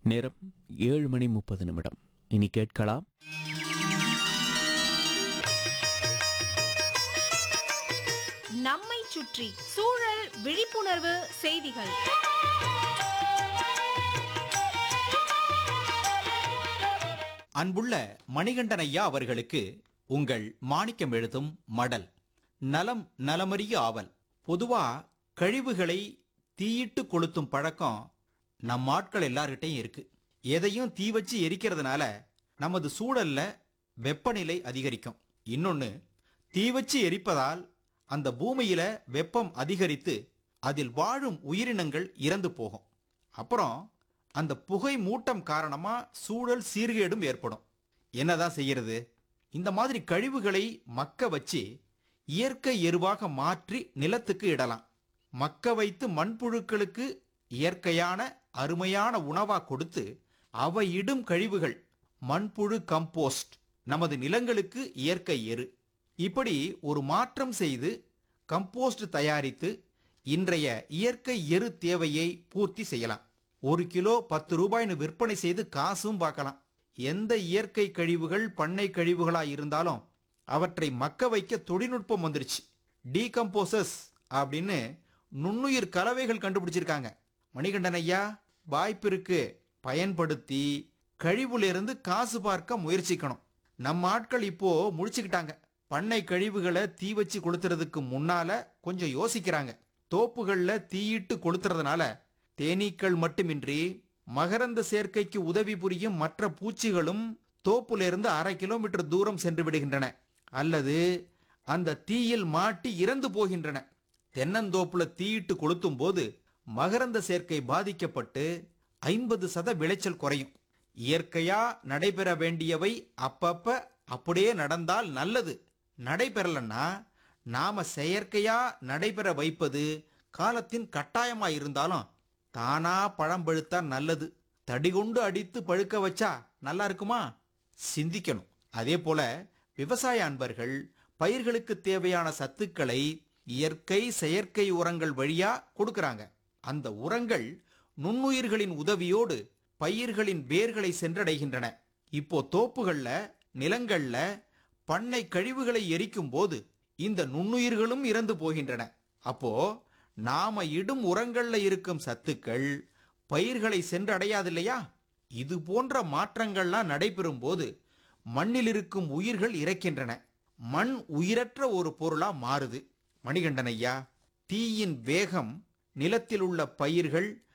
நேரம் ஏழு மணி முப்பது நிமிடம் இனி கேட்கலாம் நம்மை சுற்றி சூழல் விழிப்புணர்வு செய்திகள் அன்புள்ள மணிகண்டன் ஐயா அவர்களுக்கு உங்கள் மாணிக்கம் எழுதும் மடல் நலம் நலமறிய ஆவல் பொதுவா கழிவுகளை தீயிட்டு கொளுத்தும் பழக்கம் நம் ஆட்கள் எல்லார்கிட்டையும் இருக்கு எதையும் தீ வச்சு எரிக்கிறதுனால நமது சூழல்ல வெப்பநிலை அதிகரிக்கும் இன்னொன்னு தீ வச்சு எரிப்பதால் அந்த பூமியில வெப்பம் அதிகரித்து அதில் வாழும் உயிரினங்கள் இறந்து போகும் அப்புறம் அந்த புகை மூட்டம் காரணமா சூழல் சீர்கேடும் ஏற்படும் என்னதான் செய்யறது இந்த மாதிரி கழிவுகளை மக்க வச்சு இயற்கை எருவாக மாற்றி நிலத்துக்கு இடலாம் மக்க வைத்து மண்புழுக்களுக்கு இயற்கையான அருமையான உணவா கொடுத்து அவை இடும் கழிவுகள் மண்புழு கம்போஸ்ட் நமது நிலங்களுக்கு இயற்கை எரு இப்படி ஒரு மாற்றம் செய்து கம்போஸ்ட் தயாரித்து இன்றைய இயற்கை எரு தேவையை பூர்த்தி செய்யலாம் ஒரு கிலோ பத்து ரூபாய்னு விற்பனை செய்து காசும் பார்க்கலாம் எந்த இயற்கை கழிவுகள் பண்ணை கழிவுகளா இருந்தாலும் அவற்றை மக்க வைக்க தொழில்நுட்பம் வந்துருச்சு டீகம்போசஸ் அப்படின்னு நுண்ணுயிர் கலவைகள் கண்டுபிடிச்சிருக்காங்க மணிகண்டன் ஐயா வாய்ப்பு இருக்கு பயன்படுத்தி கழிவுலேருந்து காசு பார்க்க முயற்சிக்கணும் நம்ம ஆட்கள் இப்போ முழிச்சுக்கிட்டாங்க பண்ணை கழிவுகளை தீ வச்சு கொளுத்துறதுக்கு முன்னால கொஞ்சம் யோசிக்கிறாங்க தோப்புகள்ல தீயிட்டு கொளுத்துறதுனால தேனீக்கள் மட்டுமின்றி மகரந்த சேர்க்கைக்கு உதவி புரியும் மற்ற பூச்சிகளும் தோப்புலேருந்து அரை கிலோமீட்டர் தூரம் சென்று விடுகின்றன அல்லது அந்த தீயில் மாட்டி இறந்து போகின்றன தென்னந்தோப்புல தீயிட்டு கொளுத்தும் போது மகரந்த சேர்க்கை பாதிக்கப்பட்டு ஐம்பது சத விளைச்சல் குறையும் இயற்கையா நடைபெற வேண்டியவை அப்பப்ப அப்படியே நடந்தால் நல்லது நடைபெறலன்னா நாம செயற்கையா நடைபெற வைப்பது காலத்தின் கட்டாயமா இருந்தாலும் தானா பழம் பழுத்தா நல்லது தடிகொண்டு அடித்து பழுக்க வச்சா நல்லா இருக்குமா சிந்திக்கணும் அதே போல விவசாய அன்பர்கள் பயிர்களுக்கு தேவையான சத்துக்களை இயற்கை செயற்கை உரங்கள் வழியா கொடுக்கறாங்க அந்த உரங்கள் நுண்ணுயிர்களின் உதவியோடு பயிர்களின் வேர்களை சென்றடைகின்றன இப்போ தோப்புகள்ல நிலங்கள்ல பண்ணை கழிவுகளை எரிக்கும் போது இந்த நுண்ணுயிர்களும் இறந்து போகின்றன அப்போ நாம இடும் உரங்கள்ல இருக்கும் சத்துக்கள் பயிர்களை சென்றடையாது இல்லையா இது போன்ற மாற்றங்கள்லாம் நடைபெறும் போது மண்ணில் இருக்கும் உயிர்கள் இறக்கின்றன மண் உயிரற்ற ஒரு பொருளா மாறுது மணிகண்டன் ஐயா தீயின் வேகம் நிலத்தில் உள்ள பயிர்கள்